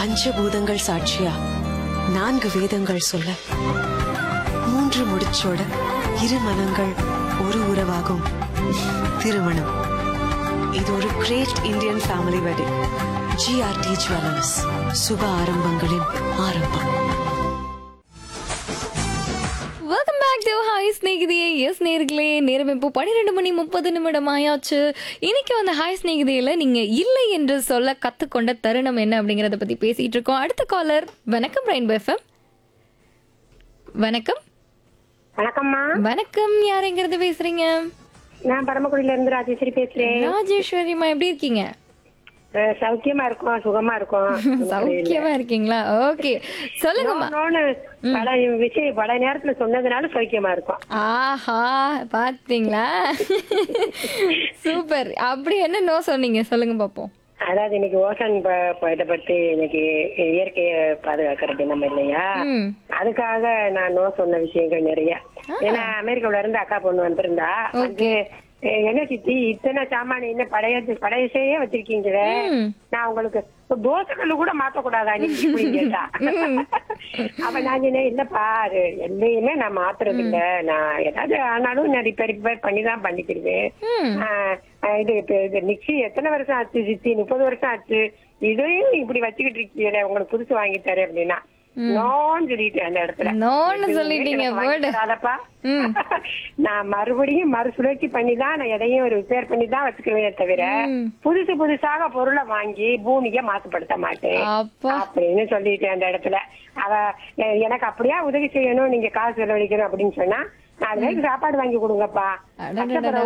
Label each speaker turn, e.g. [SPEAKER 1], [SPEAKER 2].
[SPEAKER 1] பஞ்சபூதங்கள் சாட்சியா நான்கு வேதங்கள் சொல்ல மூன்று முடிச்சோட இரு மனங்கள் ஒரு உறவாகும் திருமணம் இது ஒரு great Indian family wedding GRT jewellers சுப ஆரம்பங்களின் ஆரம்பம்
[SPEAKER 2] வெல்கம் பேக் டு ஹாய் ஸ்நேகிதியே எஸ் நேர்களே நேரம் இப்போ பன்னிரெண்டு மணி முப்பது நிமிடம் ஆயாச்சு இன்னைக்கு வந்து ஹாய் ஸ்நேகிதியில நீங்க இல்லை என்று சொல்ல கத்துக்கொண்ட தருணம் என்ன அப்படிங்கறத பத்தி பேசிட்டு இருக்கோம் அடுத்த காலர் வணக்கம் ரெயின்போ எஃப்எம் வணக்கம்
[SPEAKER 3] வணக்கம்மா
[SPEAKER 2] வணக்கம் யாருங்கிறது பேசுறீங்க
[SPEAKER 3] நான் பரமக்குடியில இருந்து ராஜேஸ்வரி பேசுறேன்
[SPEAKER 2] ராஜேஸ்வரிமா எப்படி இருக்கீங்க
[SPEAKER 3] அஹ் சௌக்கியமா இருக்கும் சுகமா இருக்கும்
[SPEAKER 2] சௌக்கியமா இருக்கீங்களா ஓகே சொல்லுங்கம்மா
[SPEAKER 3] நோன்னு பல விஷயம் பல நேரத்துல சொன்னதுனால சௌக்கியமா இருக்கும்
[SPEAKER 2] ஆஹா பாத்தீங்களா சூப்பர் அப்படி என்ன நோ சொன்னீங்க சொல்லுங்க பாப்போம்
[SPEAKER 3] அதாவது இன்னைக்கு ஓசன் ப- ப- இதை பத்தி இன்னைக்கு இயற்கையை பாதுகாக்கிற தினம் இல்லையா
[SPEAKER 2] ம்
[SPEAKER 3] அதுக்காக நான் நோ சொன்ன விஷயங்கள் நிறைய ஏன்னா அமெரிக்காவுல இருந்து அக்கா பொண்ணு வந்திருந்தா வந்து "எ- என்ன சித்தி இத்தனை சாமான் என்ன பழைய பழையசையே வச்சிருக்கீங்களே
[SPEAKER 2] ம்.
[SPEAKER 3] நான் உங்களுக்கு தோசைக்கல்லு கூட மாத்த கூடாதா நீ இப்படின்னு கேட்டா அப்ப நான் சொன்னேன் இல்லப்பா அது எல்லையுமே நான் மாத்துறது இல்ல நான் ஏதாவது ஆனாலும் நான் ரிப்பேர் ரிப்பேர் பண்ணி தான் பண்ணிக்கிடுவேன்
[SPEAKER 2] ம்.
[SPEAKER 3] ஆஹ் ஆஹ் இது இப்ப இது மிக்ஸி எத்தனை வருஷம் ஆச்சு சித்தி முப்பது வருஷம் ஆச்சு இதையும் இப்படி வச்சுக்கிட்டு இருக்கீங்களே உங்களுக்கு புதுசு வாங்கி தரேன் அப்படின்னா நோன்னு சொல்லிட்டேன் அந்த இடத்துல
[SPEAKER 2] நோன்னு
[SPEAKER 3] எதுவுமே
[SPEAKER 2] சொல்லிட்டீங்க,
[SPEAKER 3] எனக்கு வாங்கி
[SPEAKER 2] word.
[SPEAKER 3] தராதப்பா.
[SPEAKER 2] ம்.
[SPEAKER 3] நான் மறுபடியும் மறுசுழற்சி பண்ணி தான் நான் எதையும் ரிப்பேர் பண்ணி தான் வச்சுக்குவேனே தவிர
[SPEAKER 2] ம்.
[SPEAKER 3] புதுசு புதுசாக பொருளை வாங்கி பூமியை மாசுபடுத்த மாட்டேன்
[SPEAKER 2] அப்பா
[SPEAKER 3] அப்படின்னு சொல்லிட்டேன் அந்த இடத்துல அவ எ- எனக்கு அப்படியே உதவி செய்யணும் நீங்க காசு செலவழிக்கணும் அப்படின்னு சொன்னா நாலு பேருக்கு சாப்பாடு வாங்கி கொடுங்கப்பா
[SPEAKER 2] அடடடடா.
[SPEAKER 3] கஷ்டப்படுற